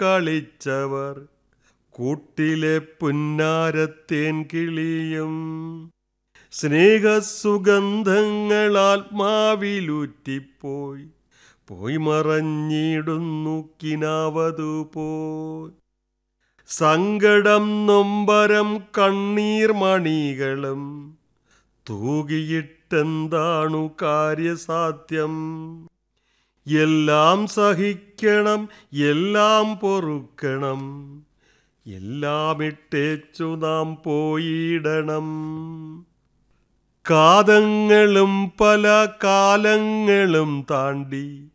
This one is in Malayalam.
കളിച്ചവർ കൂട്ടിലെ പുന്നാരത്തേൻ കിളിയും സ്നേഹസുഗന്ധങ്ങൾ ആത്മാവിലൂറ്റിപ്പോയി പോയി മറഞ്ഞിടുന്നു കിനാവതു പോയി സങ്കടം നൊമ്പരം കണ്ണീർ മണികളും തൂകിയിട്ടെന്താണു കാര്യസാധ്യം എല്ലാം സഹിക്കണം എല്ലാം പൊറുക്കണം എല്ലാം ഇട്ടേച്ചു നാം പോയിടണം കാതങ്ങളും പല കാലങ്ങളും താണ്ടി